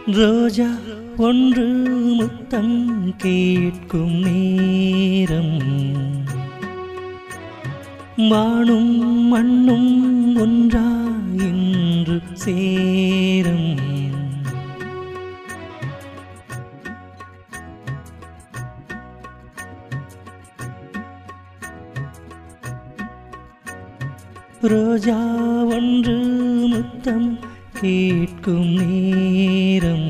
ரோஜா ஒன்று முத்தம் கேட்கும் நேரம் வானும் மண்ணும் ஒன்றா இன்று சேரும் ரோஜா ஒன்று முத்தம் கேட்கும் நேரம்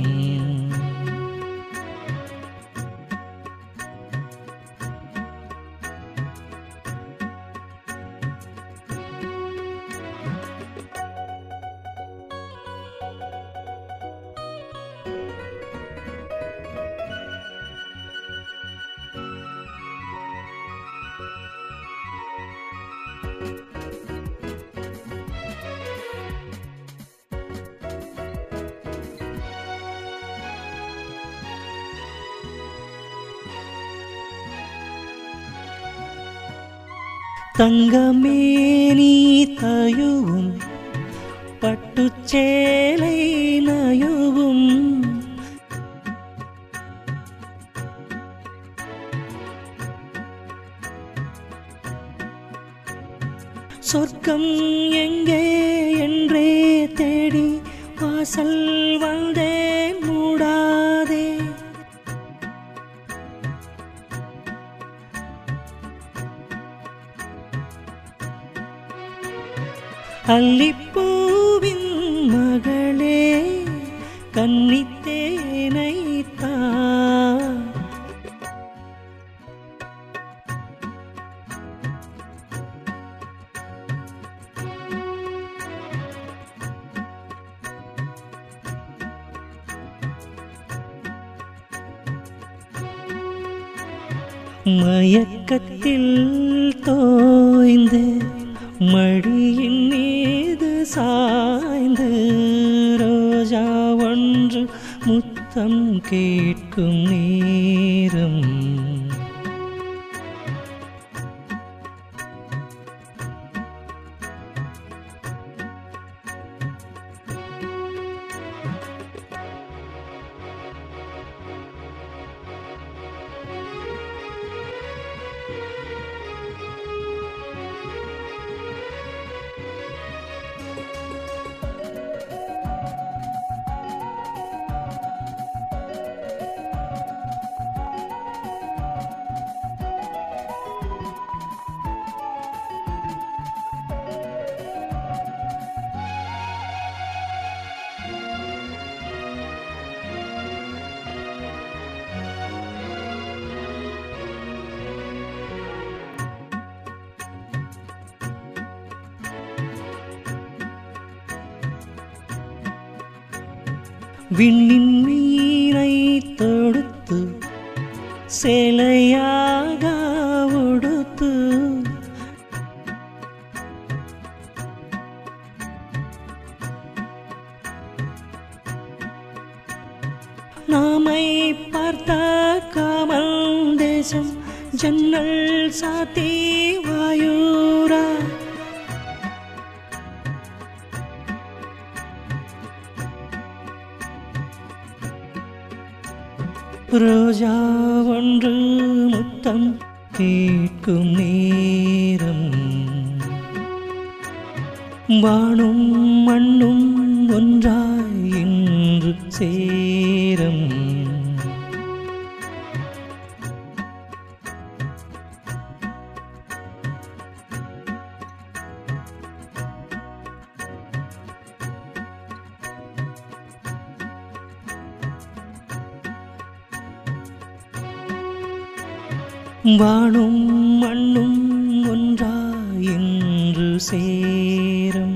தங்கமே நீ தயுவும் பட்டுச்சேலை நயுவும் சொர்க்கம் எங்கே என்றே தேடி வாசல் வந்தேன் மூடாதே அல்லிப்பூவின் மகளே கன்னித்தேனை தா மயக்கத்தில் தோய்ந்து மடியின் மீது சாய்ந்து ரோஜா ஒன்று முத்தம் கேட்கும் நேரம் விண்ணின் மீனை தொடுத்து சேலையாக உடுத்து நாமை பார்த்த காமல் தேசம் ஜன்னல் சாத்தி வாயூரா ரோஜா ஒன்று முத்தம் கேட்கும் நேரம் வானும் மண்ணும் ஒன்றாய் இன்று சேரும் வானும் மண்ணும் ஒன்றாய் இன்று சேரும்